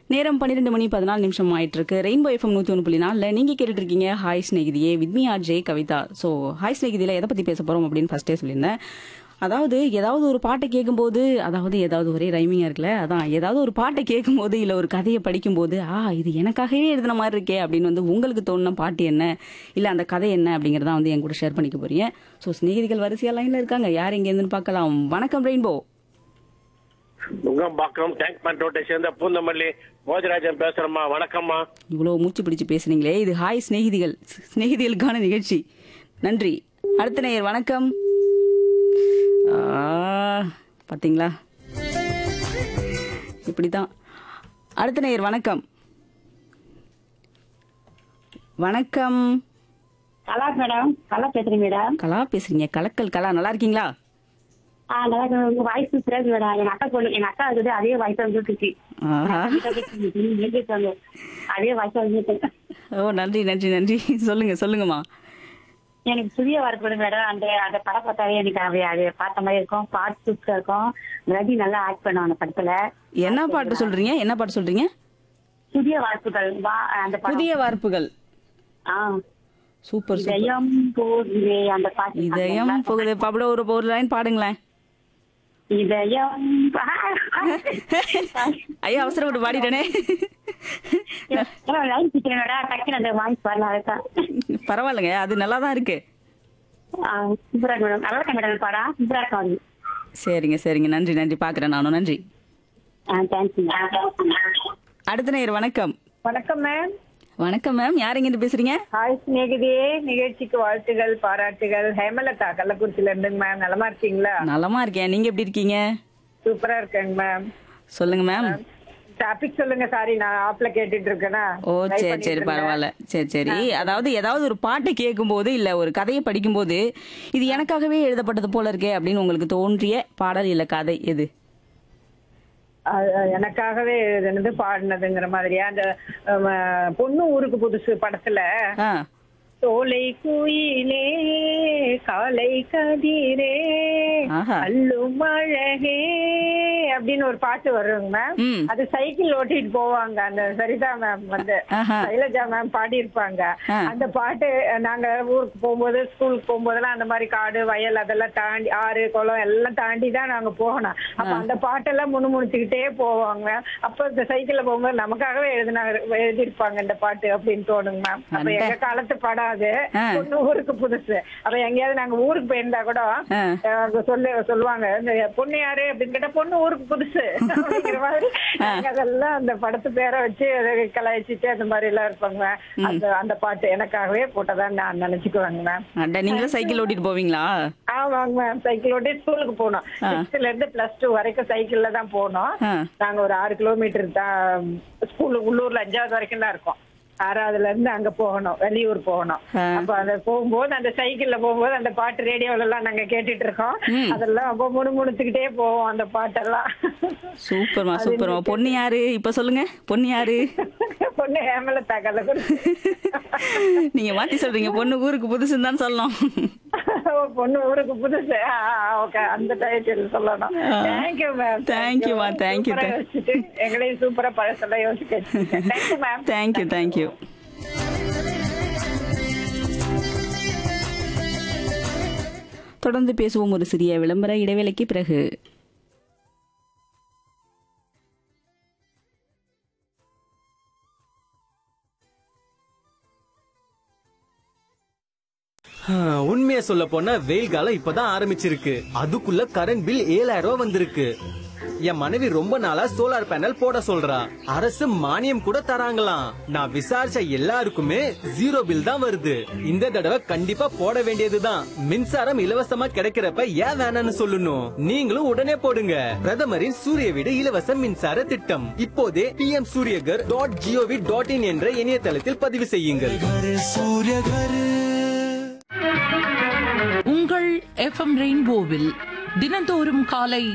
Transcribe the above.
நேரம் பன்னிரெண்டு மணி பதினாலு நிமிஷம் ஆயிட்டு இருக்கு ரெயின்போ எஃப்எம் நூத்தி ஒன்று புள்ளி நாலுல நீங்க கேட்டுட்டு இருக்கீங்க hi Snegithiye with me RJ Kavitha so hi ஸ்நேகிதியில எதை பத்தி பேச போறோம் அப்படின்னு ஃபர்ஸ்டே சொல்லியிருந்தேன் அதாவது ஏதாவது ஒரு பாட்டை கேட்கும்போது அதாவது ஏதாவது ஒரே ரைமிங்கா இருக்குல்ல அதான் ஏதாவது ஒரு பாட்டை கேட்கும்போது இல்ல ஒரு கதையை படிக்கும்போது ஆ இது எனக்காகவே எழுதின மாதிரி இருக்கே அப்படின்னு வந்து உங்களுக்கு தோணுன பாட்டு என்ன இல்ல அந்த கதை என்ன அப்படிங்கறத வந்து என் கூட ஷேர் பண்ணிக்க போறீங்க ஸோ ஸ்நேகிதிகள் வரிசையா லைன்ல இருக்காங்க யார் எங்க இருந்துன்னு பார்க்கலாம் வணக்கம் ரெயின்போ நுங்கம்பாக்கம் டேங்க் பண்ட் ரோட்டை சேர்ந்த பூந்தமல்லி போஜராஜன் பேசுறேம்மா வணக்கம்மா இவ்வளோ மூச்சு பிடிச்சு பேசுனீங்களே இது ஹாய் சிநேகிதிகள் சிநேகிதிகளுக்கான நிகழ்ச்சி நன்றி அடுத்த நேயர் வணக்கம் ஆ, பாத்தீங்களா இப்படிதான் அடுத்த நேயர் வணக்கம் வணக்கம் கலா மேடம் கலா பேசுறேன் மேடம் கலா பேசுறீங்க கலக்கல் கலா நல்லா இருக்கீங்களா ஆ நல்லா இருக்கு. உங்க வாய்ஸ் சூப்பராக மேடம் எங்க அக்கா பொண்ணு எங்க அக்கா இருக்குது அதே வாய்ஸ் வந்துட்டு ஆஹா அதே வாய்ஸ் வந்துட்டு ஓ நன்றி நன்றி நன்றி சொல்லுங்க சொல்லுங்கம்மா எனக்கு புதிய வரக்கூடும் மேடம் அந்த அந்த படம் பார்த்தாவே எனக்கு அது அது பார்த்த மாதிரி இருக்கும் பாட்டு சூப்பரா இருக்கும் ரவி நல்லா ஆக்ட் பண்ணும் அந்த படத்துல என்ன பாட்டு சொல்றீங்க என்ன பாட்டு சொல்றீங்க புதிய வாய்ப்புகள் வா அந்த படம் புதிய வார்ப்புகள் ஆ சூப்பர் சூப்பர் இதயம் போகுதே அந்த பாட்டு இதயம் போகுது பாப்பட ஒரு ஒரு லைன் பாடுங்களேன் இதயம் ஐயா அவசரப்பட்டு பாடிட்டேனே லைன் பிடிக்கிறேன் மேடம் டக்குனு அந்த வாய்ஸ் வரல அதுதான் பரவாயில்லைங்க அது நல்லா தான் இருக்கு சூப்பரா இருக்கு மேடம் நல்லா இருக்கேன் மேடம் படம் சூப்பரா இருக்கும் அது சரிங்க சரிங்க நன்றி நன்றி பாக்குறேன் நானும் நன்றி ஆ தேங்க்ஸ் அடுத்த நேயர் வணக்கம் வணக்கம் மேம் வணக்கம் மேம் யார் எங்கிட்டு பேசுறீங்க ஹாய் சிநேகிதியே நிகழ்ச்சிக்கு வாழ்த்துகள் பாராட்டுகள் ஹேமலதா கள்ளக்குறிச்சியில இருந்துங்க மேம் நலமா இருக்கீங்களா நலமா இருக்கேன் நீங்க எப்படி இருக்கீங்க சூப்பரா இருக்கேங்க மேம் சொல்லுங்க மேம் டாபிக் சொல்லுங்க சாரி நான் ஆப்ல கேட்டுட்டு இருக்கேனா ஓ சரி சரி பரவாயில்ல சரி சரி அதாவது ஏதாவது ஒரு பாட்டை கேட்கும்போது இல்ல ஒரு கதையை படிக்கும்போது இது எனக்காகவே எழுதப்பட்டது போல இருக்கே அப்படின்னு உங்களுக்கு தோன்றிய பாடல் இல்ல கதை எது எனக்காகவே எழுதுனது பாடினதுங்கிற மாதிரியா அந்த ஆம், பொண்ணு ஊருக்கு புதுசு படத்துல ஆ சோலை குயிலே காலை கதிரே ஆஹா. அள்ளும் அழகே அப்படின்னு ஒரு பாட்டு வருங்க மேம் ம். அது சைக்கிள் ஓட்டிட்டு போவாங்க அந்த சரிதா மேம் வந்து ஆஹா. சைலஜா மேம் பாடி இருப்பாங்க ஆ. அந்த பாட்டு நாங்க ஊருக்கு போகும்போது ஸ்கூலுக்கு போகும்போதெல்லாம் அந்த மாதிரி காடு வயல் அதெல்லாம் தாண்டி ஆறு குளம் எல்லாம் தாண்டி தான் நாங்க போகணும் அப்ப அந்த பாட்டெல்லாம் முணுமுணுச்சுக்கிட்டே போவாங்க அப்ப இந்த சைக்கிள்ல போகும்போது நமக்காகவே எழுதினா எழுதியிருப்பாங்க இந்த பாட்டு அப்படின்னு தோணுங்க மேம் அப்ப அட. எங்க காலத்து படம் அது ஆ. பொண்ணு ஊருக்கு புதுசு அப்ப எங்கேயாவது நாங்க ஊருக்கு போயிருந்தா கூட ஆ. அஹ் சொல்லு சொல்லுவாங்க இந்த பொண்ணு யாரு அப்படின்னு கேட்டா பொண்ணு ஊருக்கு புதுசு அப்படிங்கிற மாதிரி நாங்க அதெல்லாம் அந்த படத்து பேரை வச்சு அதை கலாய்ச்சிட்டு அந்த மாதிரி எல்லாம் இருப்பாங்க அந்த அந்த பாட்டு எனக்காகவே போட்டதான் நான் நினைச்சுக்குவாங்க மேம் அட நீங்களும் சைக்கிள் ஓட்டிட்டு போவீங்களா ஆமாங்க மேம் சைக்கிள் ஓட்டி ஸ்கூலுக்கு போனோம் சிக்ஸ்த்ல இருந்து பிளஸ் டூ வரைக்கும் சைக்கிள்ல தான் போனோம் ஆ. நாங்க ஒரு ஆறு கிலோமீட்டர் தான் ஸ்கூல் உள்ளூர்ல அஞ்சாவது வரைக்கும் தான் இருக்கோம் ஆறாவதுல இருந்து அங்க போகணும் வெளியூர் போகணும் ஆ. அப்ப அந்த போகும்போது அந்த சைக்கிள்ல போகும்போது அந்த பாட்டு ரேடியோல எல்லாம் நாங்க கேட்டுட்டு இருக்கோம் அதெல்லாம் அப்ப முணுமுணுத்துக்கிட்டே போவோம் அந்த பாட்டெல்லாம் சூப்பர்மா சூப்பர்மா பொண்ணு யாரு இப்ப சொல்லுங்க பொண்ணு யாரு பொண்ணு ஹேமலதா கள்ளக்குறிச்சி நீங்க மாத்தி சொல்றீங்க பொண்ணு ஊருக்கு புதுசுன்னு தான் சொல்லணும் பொண்ணு ஊருக்கு புதுசு ஓகே அந்த டைட்டில் சொல்லணும் தேங்க்யூ மேம் Thank-you-மா, thank-you, thank- யோசிச்சுட்டு எங்களையும் சூப்பரா பழசெல்லாம் யோசிக்க தேங்க்யூ மேம் தேங்க்யூ தேங்க்யூ தொடர்ந்து பேசுவோம் ஒரு சிறிய விளம்பர இடைவேளைக்கு பிறகு உண்மைய சொல்ல போனா வெயில் காலம் இப்பதான் ஆரம்பிச்சிருக்கு அதுக்குள்ள கரண்ட் பில் ஏழாயிரம் ரூபாய் வந்திருக்கு என் மனைவி ரொம்ப நாளா சோலார் பேனல் போட சொல்றா அரசு மானியம் கூட தராங்களாம் நான் விசாரிச்ச எல்லாருக்குமே ஜீரோ பில் தான் வருது இந்த தடவை கண்டிப்பா போட வேண்டியதுதான் மின்சாரம் இலவசமா கிடைக்கிறப்ப ஏன் வேணாம்னு சொல்லணும் நீங்களும் உடனே போடுங்க பிரதமரின் சூரிய வீடு இலவச மின்சார திட்டம் இப்போதே P M Suryaghar dot GOV dot in என்ற இணையதளத்தில் பதிவு செய்யுங்கள் உங்கள் எஃப்எம் ரெயின்போவில் தினந்தோறும் காலை